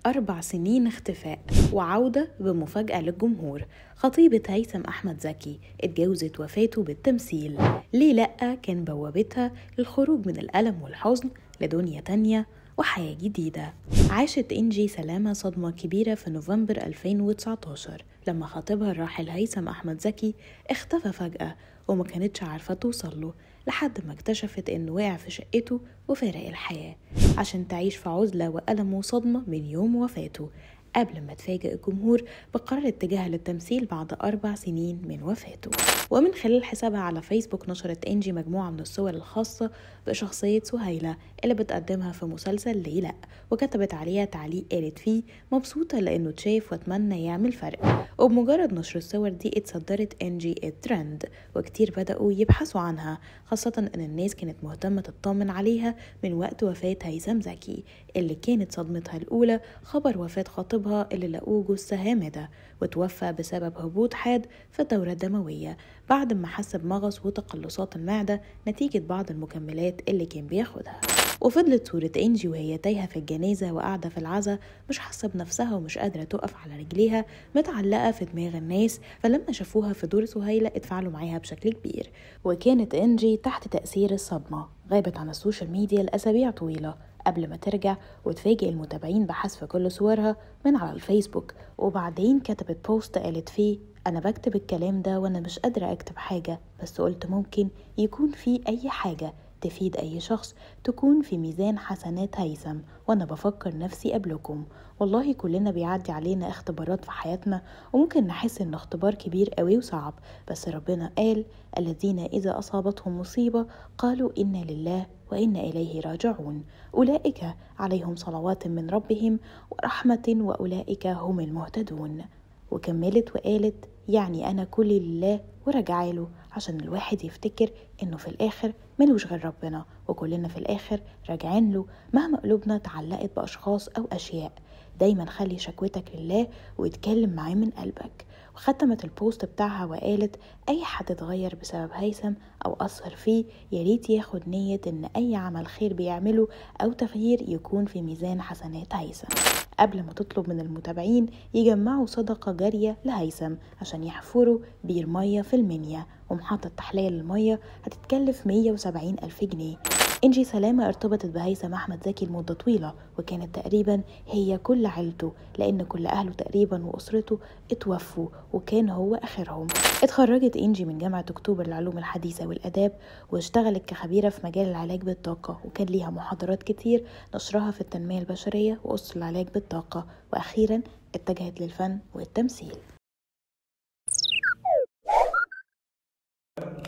أربع سنين اختفاء وعودة بمفاجأة للجمهور خطيبة هيثم أحمد زكي اتجوزت وفاته بالتمثيل ليه لأ كان بوابتها للخروج من الألم والحزن لدنيا تانية وحياة جديدة عاشت إنجي سلامة صدمة كبيرة في نوفمبر 2019 لما خطيبها الراحل هيثم أحمد زكي اختفى فجأة وما كانتش عارفة توصل له لحد ما اكتشفت انه وقع في شقته وفارق الحياة عشان تعيش في عزلة وألم وصدمة من يوم وفاته قبل ما تفاجئ الجمهور بقرار اتجاهها للتمثيل بعد أربع سنين من وفاته ومن خلال حسابها على فيسبوك نشرت إنجي مجموعة من الصور الخاصة بشخصية سهيلة اللي بتقدمها في مسلسل ليلى وكتبت عليها تعليق قالت فيه مبسوطة لأنه تشاف واتمنى يعمل فرق وبمجرد نشر الصور دي اتصدرت إنجي الترند وكتير بدأوا يبحثوا عنها خاصة إن الناس كانت مهتمة تطمن عليها من وقت وفاة هيثم زكي اللي كانت صدمتها الأولى خبر وفاة خطيبها اللي لقوه جثة هامدة وتوفى بسبب هبوط حاد في الدورة الدموية بعد ما حس بمغص وتقلصات المعدة نتيجة بعض المكملات اللي كان بياخدها وفضلت صورة إنجي وهي تايهة في الجنازة وقاعدة في العزا مش حاسة بنفسها ومش قادرة تقف على رجليها متعلقة في دماغ الناس فلما شافوها في دور سهيلة اتفاعلوا معاها بشكل كبير وكانت إنجي تحت تأثير الصدمة غابت عن السوشيال ميديا لأسابيع طويلة قبل ما ترجع وتفاجئ المتابعين بحذف كل صورها من على الفيسبوك وبعدين كتبت بوست قالت فيه أنا بكتب الكلام ده وأنا مش قادرة أكتب حاجة بس قلت ممكن يكون في أي حاجة تفيد أي شخص تكون في ميزان حسنات هيثم وأنا بفكر نفسي قبلكم والله كلنا بيعدي علينا اختبارات في حياتنا وممكن نحس إن اختبار كبير قوي وصعب بس ربنا قال الذين إذا أصابتهم مصيبة قالوا إنا لله وإنا إليه راجعون أولئك عليهم صلوات من ربهم ورحمة وأولئك هم المهتدون وكملت وقالت يعني أنا كلي لله ورجعاله عشان الواحد يفتكر إنه في الآخر ملوش غير ربنا وكلنا في الآخر راجعين له مهما قلوبنا اتعلقت بأشخاص أو أشياء دايما خلي شكوتك لله واتكلم معاه من قلبك وختمت البوست بتاعها وقالت أي حد اتغير بسبب هيثم أو أثر فيه ياريت ياخد نية إن أي عمل خير بيعمله أو تغيير يكون في ميزان حسنات هيثم قبل ما تطلب من المتابعين يجمعوا صدقة جارية لهيثم عشان يحفروا بير مية في المنيا ومحطة تحلية للمية هتتكلف 170 ألف جنيه إنجي سلامة ارتبطت بهيثم أحمد زكي لمدة طويلة وكانت تقريبا هي كل عيلته لأن كل أهله تقريبا وأسرته اتوفوا وكان هو آخرهم اتخرجت إنجي من جامعة أكتوبر للعلوم الحديثة والآداب واشتغلت كخبيرة في مجال العلاج بالطاقة وكان ليها محاضرات كتير نشرها في التنمية البشرية وأسس العلاج بالطاقة وأخيرا اتجهت للفن والتمثيل